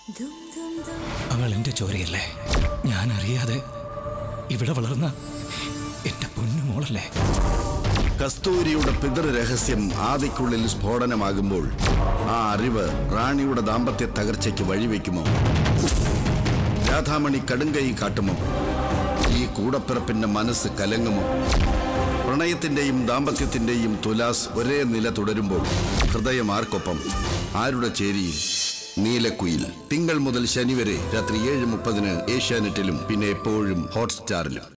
അവൾ എന്റെ ചോരയല്ലേ ഞാൻ അറിയാതെ ഇവിടെ വളർന്ന എന്റെ പൊന്നുമോളല്ലേ കസ്തൂരിയുടെ പിതൃരഹസ്യം ആദിക്കുള്ളിൽ സ്ഫോടനമാകുമ്പോൾ ആ അറിവ് റാണിയുടെ ദാമ്പത്യ തകർച്ചയ്ക്ക് വഴിവെക്കുമോ രാധാമണി കടുങ്കൈ കാട്ടുമോ ഈ കൂടപ്പിറപ്പിന്റെ മനസ്സ് കലങ്ങുമോ പ്രണയത്തിന്റെയും ദാമ്പത്യത്തിന്റെയും തുലാസ് ഒരേ നില തുടരുമ്പോൾ ഹൃദയം ആർക്കൊപ്പം ആരുടെ ചേരിയിൽ നീലക്കുയിൽ തിങ്കൾ മുതൽ ശനി വരെ രാത്രി ഏഴ് മുപ്പതിന് ഏഷ്യാനെറ്റിലും പിന്നെ എപ്പോഴും ഹോട്ട്സ്റ്റാറിലും